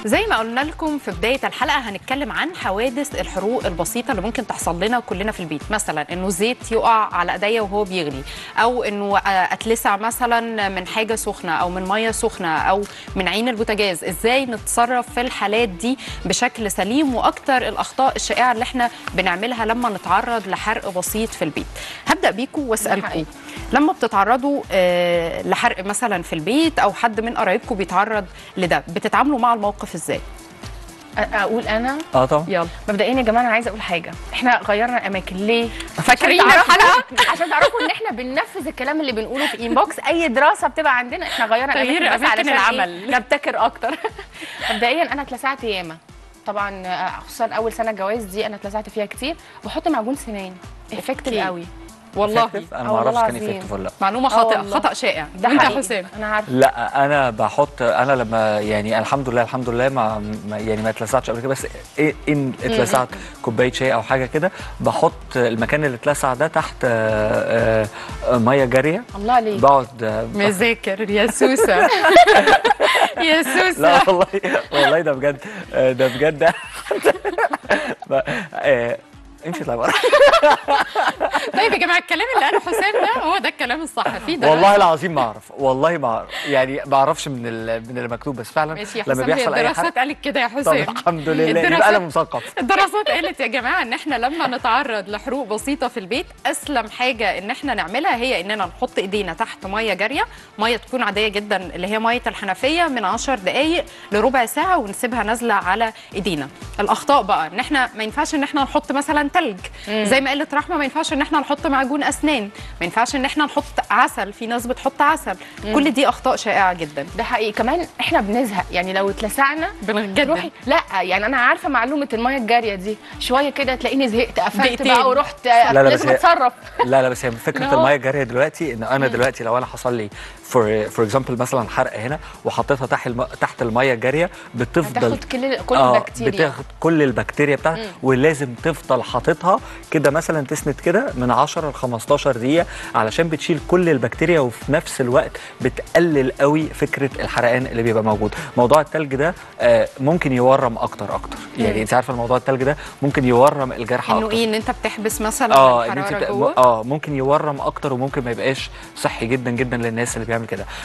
زي ما قلنا لكم في بدايه الحلقه هنتكلم عن حوادث الحروق البسيطه اللي ممكن تحصل لنا كلنا في البيت مثلا انه زيت يقع على ايديا وهو بيغلي او انه آه، اتلسع مثلا من حاجه سخنه او من ميه سخنه او من عين البوتاجاز ازاي نتصرف في الحالات دي بشكل سليم واكتر الاخطاء الشائعه اللي احنا بنعملها لما نتعرض لحرق بسيط في البيت هبدا بيكم واسالكم حقيقي. لما بتتعرضوا آه، لحرق مثلا في البيت او حد من قرايبكم بيتعرض لده بتتعاملوا مع الموقف ازاي أ- اقول انا اه طبعا يلا مبدئيا يا جماعه انا عايزه اقول حاجه احنا غيرنا اماكن ليه فاكرين عشان تعرفوا- الحلقة؟ عشان تعرفوا ان احنا بننفذ الكلام اللي بنقوله في انبوكس اي دراسه بتبقى عندنا احنا غيرنا تغيير الاماكن بس أماكن علشان العمل. إيه؟ نبتكر اكتر مبدئيا انا اتلسعت ياما طبعا آه، خصوصا اول سنه جواز دي انا اتلسعت فيها كتير بحط معجون سنان افكتيف أوكي. قوي والله Effective؟ انا آه ما والله اعرفش كان العظيم. افكتيف ولا لا معلومه آه خاطئه والله. خطا شائع ده وانت يا حقيقي. حسام انا عارفه لا انا بحط انا لما يعني الحمد لله الحمد لله ما ما- يعني ما اتلسعتش قبل كده بس إيه- ان اتلسعت كوبايه شاي او حاجه كده بحط المكان اللي اتلسع ده تحت آه، آه، ميه جاريه الله عليك بقعد آه، مذاكر يا سوسه يا سوسه لا والله والله ده بجد آه، ده بجد ب- آه، امشي اطلع بره طيب يا جماعه الكلام اللي قاله حسام ده هو ده الكلام الصح في ده والله العظيم ما اعرف والله ما اعرف يعني ما اعرفش من ال- من المكتوب بس فعلا ماشي يا لما حسام هي بيحصل اي حاجه الدراسات قالت كده يا طب حسام الحمد لله الدراسات- يبقى انا مثقف الدراسات قالت يا جماعه ان احنا لما نتعرض لحروق بسيطه في البيت اسلم حاجه ان احنا نعملها هي اننا نحط ايدينا تحت ميه جاريه ميه تكون عاديه جدا اللي هي ميه الحنفيه من 10 دقائق لربع ساعه ونسيبها نازله على ايدينا الاخطاء بقى ان احنا ما ينفعش ان احنا نحط مثلا تلج زي ما قالت رحمه ما ينفعش ان احنا نحط معجون اسنان ما ينفعش ان احنا نحط عسل في ناس بتحط عسل كل دي اخطاء شائعه جدا ده حقيقي كمان احنا بنزهق يعني لو اتلسعنا بنجدد روحي لا يعني انا عارفه معلومه الميه الجاريه دي شويه كده تلاقيني زهقت قفلت دقيقتين. بقى ورحت لا، لا، بس لازم هي- اتصرف لا لا بس هي فكره No. الميه الجاريه دلوقتي ان انا دلوقتي لو انا حصل لي فور فور اكزامبل مثلا حرق هنا وحطيتها تحت الم... تحت الميه الجاريه بتفضل هتاخد كل كل آه، البكتيريا بتاخد كل البكتيريا بتاعتها ولازم تفضل حاططها كده مثلا تسند كده من 10 ل 15 دقيقه علشان بتشيل كل البكتيريا وفي نفس الوقت بتقلل قوي فكره الحرقان اللي بيبقى موجود موضوع التلج ده آه، ممكن يورم اكتر اكتر يعني انت عارفه الموضوع التلج ده ممكن يورم الجرح انه اكتر ايه ان انت بتحبس مثلا اه ان انت الحراره بت... جوه اه ممكن يورم اكتر وممكن ما يبقاش صحي جدا جدا للناس اللي بيعمل كده